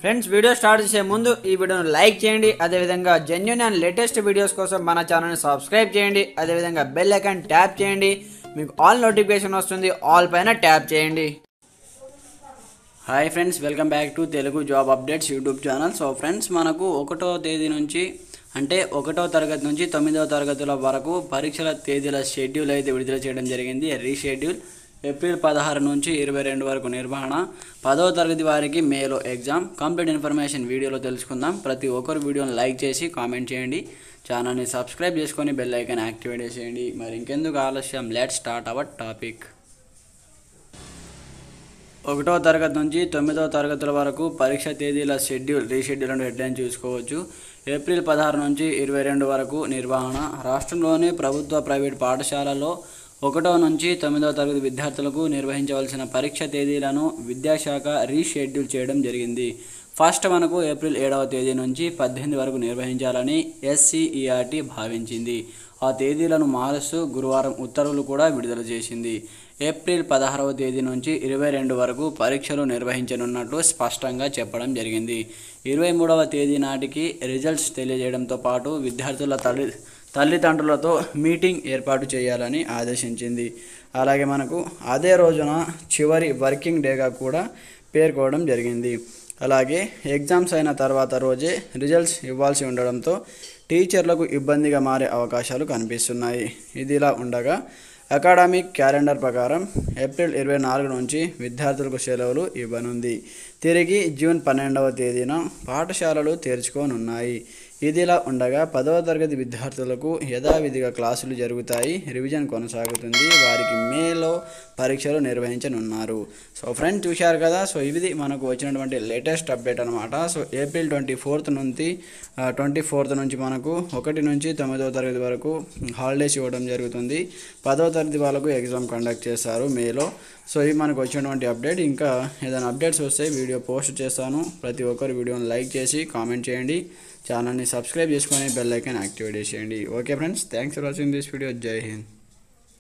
friends video start చేసే ముందు ఈ వీడియోను లైక్ చేయండి అదేవిధంగా జెన్యున్ అండ్ లేటెస్ట్ వీడియోస్ కోసం మన ఛానల్ని సబ్స్క్రైబ్ చేయండి అదేవిధంగా బెల్ ఐకాన్ ట్యాప్ చేయండి మీకు ఆల్ నోటిఫికేషన్ వస్తుంది ఆల్ పైన ట్యాప్ చేయండి hi friends welcome back to Telugu job updates YouTube channel so friends మనకు ఒకటో తేదీ నుంచి అంటే ఒకటో తరగతి నుంచి తొమ్మిదవ తరగతుల వరకు పరీక్షల తేదీల షెడ్యూల్ అయితే విడుదల చేయడం జరిగింది రీషెడ్యూల్ ఏప్రిల్ పదహారు నుంచి ఇరవై రెండు వరకు నిర్వహణ పదవ తరగతి వారికి మేలో ఎగ్జామ్ కంప్లీట్ ఇన్ఫర్మేషన్ వీడియోలో తెలుసుకుందాం ప్రతి ఒక్కరు వీడియోని లైక్ చేసి కామెంట్ చేయండి ఛానల్ని సబ్స్క్రైబ్ చేసుకొని బెల్ ఐకాన్ యాక్టివేట్ చేయండి మరి ఇంకెందుకు ఆలస్యం లెట్ స్టార్ట్ అవర్ టాపిక్ ఒకటో తరగతి నుంచి తొమ్మిదవ తరగతుల వరకు పరీక్ష తేదీల షెడ్యూల్ రీషెడ్యూల్ అండ్ హెడ్లైన్ చూసుకోవచ్చు ఏప్రిల్ పదహారు నుంచి ఇరవై రెండు వరకు నిర్వహణ రాష్ట్రంలోని ప్రభుత్వ ప్రైవేట్ పాఠశాలలో ఒకటో నుంచి తొమ్మిదవ తరగతి విద్యార్థులకు నిర్వహించవలసిన పరీక్ష తేదీలను విద్యాశాఖ రీషెడ్యూల్ చేయడం జరిగింది ఫస్ట్ మనకు ఏప్రిల్ ఏడవ తేదీ నుంచి పద్దెనిమిది వరకు నిర్వహించాలని ఎస్సీఈఆర్టీ భావించింది ఆ తేదీలను మారుస్తూ గురువారం ఉత్తర్వులు కూడా విడుదల చేసింది ఏప్రిల్ పదహారవ తేదీ నుంచి ఇరవై రెండు వరకు పరీక్షలు నిర్వహించనున్నట్లు స్పష్టంగా చెప్పడం జరిగింది ఇరవై మూడవ తేదీ నాటికి రిజల్ట్స్ తెలియజేయడంతో పాటు విద్యార్థుల తల్లి తల్లిదండ్రులతో మీటింగ్ ఏర్పాటు చేయాలని ఆదేశించింది అలాగే మనకు అదే రోజున చివరి వర్కింగ్ డేగా కూడా పేర్కోవడం జరిగింది అలాగే ఎగ్జామ్స్ అయిన తర్వాత రోజే రిజల్ట్స్ ఇవ్వాల్సి ఉండడంతో టీచర్లకు ఇబ్బందిగా మారే అవకాశాలు కనిపిస్తున్నాయి ఇది ఇలా ఉండగా అకాడమిక్ క్యాలెండర్ ప్రకారం ఏప్రిల్ ఇరవై నాలుగు నుంచి విద్యార్థులకు సెలవులు ఇవ్వనుంది తిరిగి జూన్ పన్నెండవ తేదీన పాఠశాలలు తెరుచుకోనున్నాయి ఇదిలా ఉండగా పదవ తరగతి విద్యార్థులకు యథావిధిగా క్లాసులు జరుగుతాయి రివిజన్ కొనసాగుతుంది వారికి మేలో పరీక్షలు నిర్వహించనున్నారు సో ఫ్రెండ్స్ చూశారు కదా సో ఇది మనకు వచ్చినటువంటి లేటెస్ట్ అప్డేట్ అనమాట సో ఏప్రిల్ ట్వంటీ ఫోర్త్ నుంచి ట్వంటీ ఫోర్త్ నుంచి మనకు ఒకటి నుంచి తొమ్మిదవ తరగతి వరకు హాలిడేస్ ఇవ్వడం జరుగుతుంది పదవ తరగతి వాళ్ళకు ఎగ్జామ్ కండక్ట్ చేస్తారు మేలో సో ఇది మనకు వచ్చినటువంటి అప్డేట్ ఇంకా ఏదైనా అప్డేట్స్ వస్తే వీడియో పోస్ట్ చేస్తాను ప్రతి ఒక్కరు వీడియోని లైక్ చేసి కామెంట్ చేయండి ఛానల్ని సబ్స్క్రైబ్ చేసుకొని బెల్ ఐకాన్ యాక్టివేట్ చేసేయండి okay friends thanks for watching this video జై హింద్